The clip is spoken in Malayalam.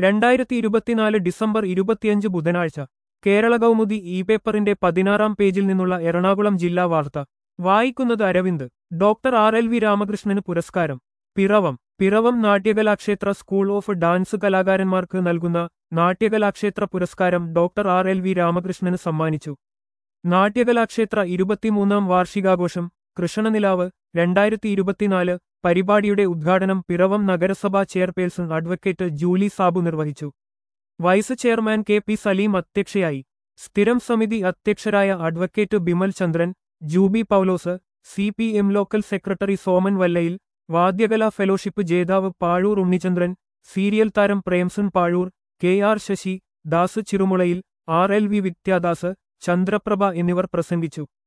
രണ്ടായിരത്തി ഇരുപത്തിനാല് ഡിസംബർ ഇരുപത്തിയഞ്ച് ബുധനാഴ്ച കേരള കൗമുദി ഇ പേപ്പറിന്റെ പതിനാറാം പേജിൽ നിന്നുള്ള എറണാകുളം ജില്ലാ വാർത്ത വായിക്കുന്നത് Aravind doctor R L V രാമകൃഷ്ണന് പുരസ്കാരം Piravam Piravam Natyakalakshetra school of dance കലാകാരന്മാർക്ക് നൽകുന്ന നാട്യകലാക്ഷേത്ര പുരസ്കാരം ഡോക്ടർ ആർ എൽ വി രാമകൃഷ്ണന് സമ്മാനിച്ചു നാട്യകലാക്ഷേത്ര ഇരുപത്തിമൂന്നാം വാർഷികാഘോഷം കൃഷ്ണനിലാവ് രണ്ടായിരത്തി ഇരുപത്തിനാല് പരിപാടിയുടെ ഉദ്ഘാടനം പിറവം നഗരസഭാ ചെയർപേഴ്സൺ അഡ്വക്കേറ്റ് ജൂലി സാബു നിർവഹിച്ചു vice chairman K P Saleem അധ്യക്ഷയായി സ്ഥിരം സമിതി അധ്യക്ഷരായ advocate Bimal Chandran Juby Paulose C P M local secretary Soman Vallayil വാദ്യകലാ ഫെലോഷിപ്പ് ജേതാവ് പാഴൂർ ഉണ്ണിചന്ദ്രൻ സീരിയൽ താരം Premson Pazhoor K R Sasi Das Chirumulayil R L V Vidyadas Chandraprabha എന്നിവർ പ്രസംഗിച്ചു